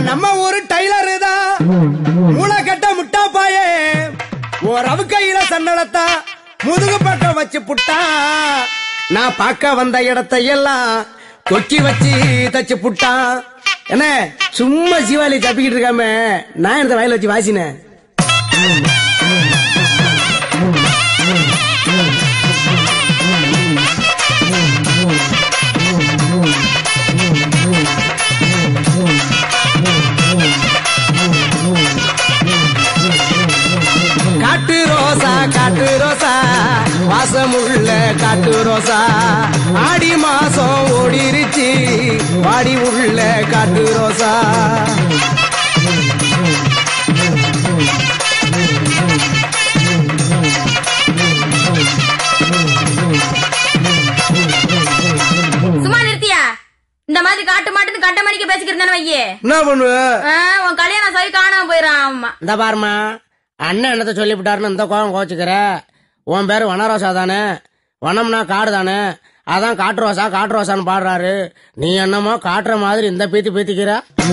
நம்ம ஊரு டைலரு தான் மூளை கட்ட முட்டா பாயே ஒரு அவு கையில சன்னலத்தா முதுகு பக்கம் வச்சு புட்டா நான் பார்க்க வந்த இடத்தை எல்லாம் கொக்கி வச்சு தச்சு புட்டா என்ன சும்மா சிவாலி தப்பிக்கிட்டு இருக்காம நான் இந்த வயல வச்சு வாசினேன் காட்டு ரோசா காட்டு ரோசா வாசமுள்ள காட்டு ரோசா ஆடி மாசம் ஓடிருச்சு வாடி உள்ள காட்டு ரோசா சும்மா நிறுத்தியா இந்த மாதிரி காட்டு மாட்டுன்னு கட்ட மணிக்கு பேசிக்கிறேன் வையே என்ன பண்ணுவ ஆ, உன் கல்யாணம் சரி காணாம போயிடும் ஆமா இந்த பாருமா அண்ணன் என்னத்த சொல்லிவிட்டாருன்னு இந்த கோவம் கோச்சுக்கிற உன் பேரு வனரோசா தானே வனம்னா காடு தானே அதான் காட்டு ரோசா காட்டு ரோசான்னு பாடுறாரு நீ என்னமோ காட்டுற மாதிரி இந்த பீத்தி பீத்திக்கிற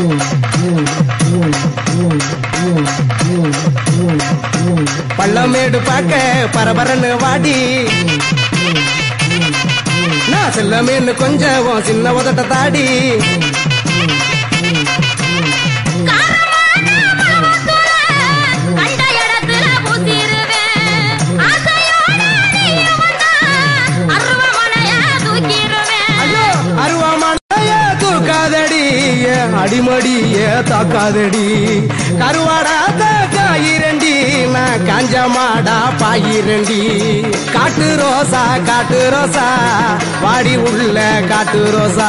பள்ளமேடு பார்க்க பரபரன்னு வாடி நான் செல்லமேன்னு கொஞ்சம் உன் சின்ன உதட்ட தாடி கண்ட இடத்துல பூசிருவேன் ஆசையோட நீயும் வந்தா அருவமனைய தூக்கிருவேன் ஐயோ அருவாமனைய தூக்காதடி என் அடிமடிய தாக்காதடி கருவாடாத காயிரண்டி நான் காஞ்ச மாடா பாயிரண்டி காட்டு ரோசா காட்டு ரோசா வாடி உள்ள காட்டு ரோசா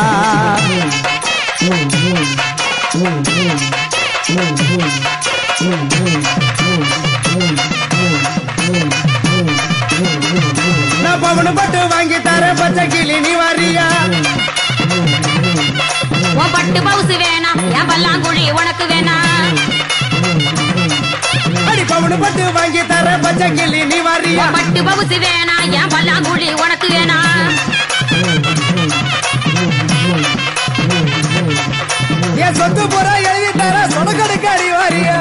நான் பவனு பட்டு வாங்கி தரேன் பச்சை கிளி நீ வரியா உன் பட்டு பவுசு வேணாம் என் பல்லாங்குழி உனக்கு வேணாம் அடி பவனு பட்டு வாங்கி தரேன் பச்சை கிளி நீ வரியா உன் பட்டு பவுசு வேணாம் என் பல்லாங்குழி உனக்கு வேணாம் என் சொத்து புறா எழுதி தர சொடக்கடுக்கு அடி வாரியா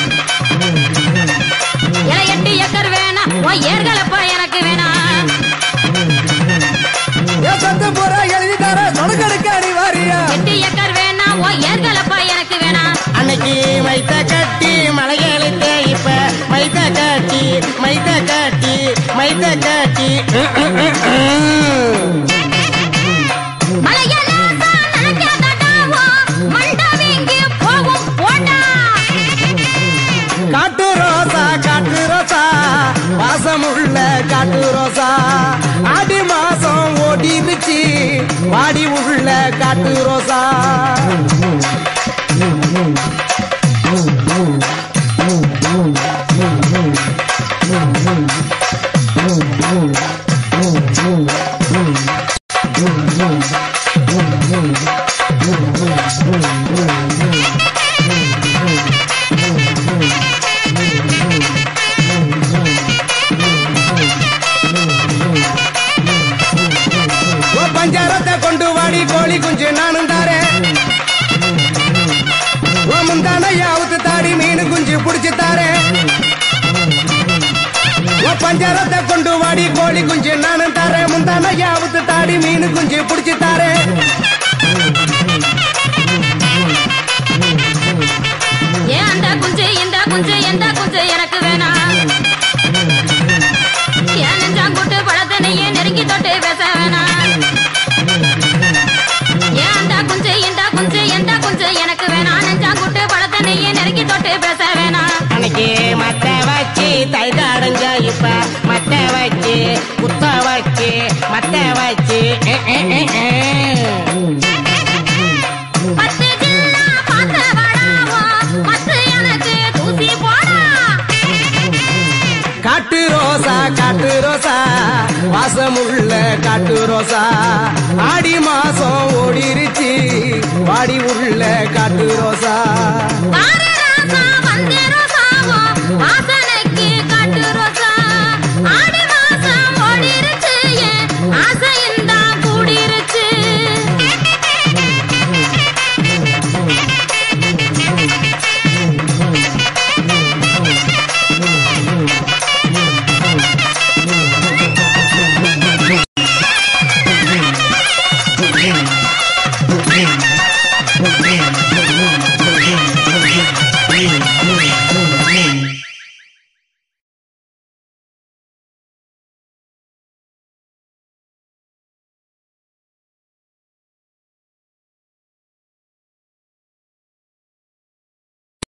இல எட்டு ஏக்கர் வேணாம் உன் ஏர்களப்பா எனக்கு வேணாம் என் சொத்து புறா எழுதி தர சொடக்கடுக்கு அடி வாரியா எட்டு ஏக்கர் வேணாம் உன் ஏர்களப்பா எனக்கு வேணாம் அன்னைக்கு மைத்த கட்டி மலையெழுத்த இப்ப மைத்த கட்டி மைத்த கட்டி மைத்த கட்டி மலையெல்லாம் நினைக்காதடாவோ மண்டவிங்கி போகும் போடா காட்டு ரோசா காட்டு ரோசா வாசமுள்ள காட்டு ரோசா ஆடி மாசம் ஓடிருச்சு வாடி உள்ள காட்டு ரோசா ஓ பஞ்சாரத்தை கொண்டு வாடி கோழி குஞ்சு நானும் தாரேன் ஓ முந்தான யாவுத்து தாடி மீன் குஞ்சு புடிச்சு தாரேன் ஓ பஞ்சாரத்தை கொண்டு வாடி கோழி குஞ்சு நானும் தாரேன் முந்தான யாவுத்து தாடி மீன் குஞ்சு புடிச்சு தாரேன் ஏன் அந்த குஞ்சு இந்த குஞ்சு எந்த குஞ்சு எனக்கு வேணாம் ஏன் நெஞ்சாங்குட்டு பழத்தனையே நெருங்கி தொட்டு பேச வேணாம் ஏன் அந்த குஞ்சு இந்த குஞ்சு எந்த குஞ்சு எனக்கு வேணாம் நெஞ்சாங்குட்டு பழத்தனையே நெருங்கி தொட்டு பேச வேணாம் அன்னைக்கு மத்த வச்சு தை கடைஞ்ச இப்ப மத்த வச்சு குத்த வச்சு மத்த வச்சு அஹ், அஹ், அஹ், அஹ். பத்து ஜில்லா பார்த்த வாடாவோ பத்து எனக்கு தூசி போடா காட்டு ரோசா காட்டு ரோசா வாசமுள்ள காட்டு ரோசா ஆடி மாசம் ஓடிருச்சு வாடி உள்ள காட்டு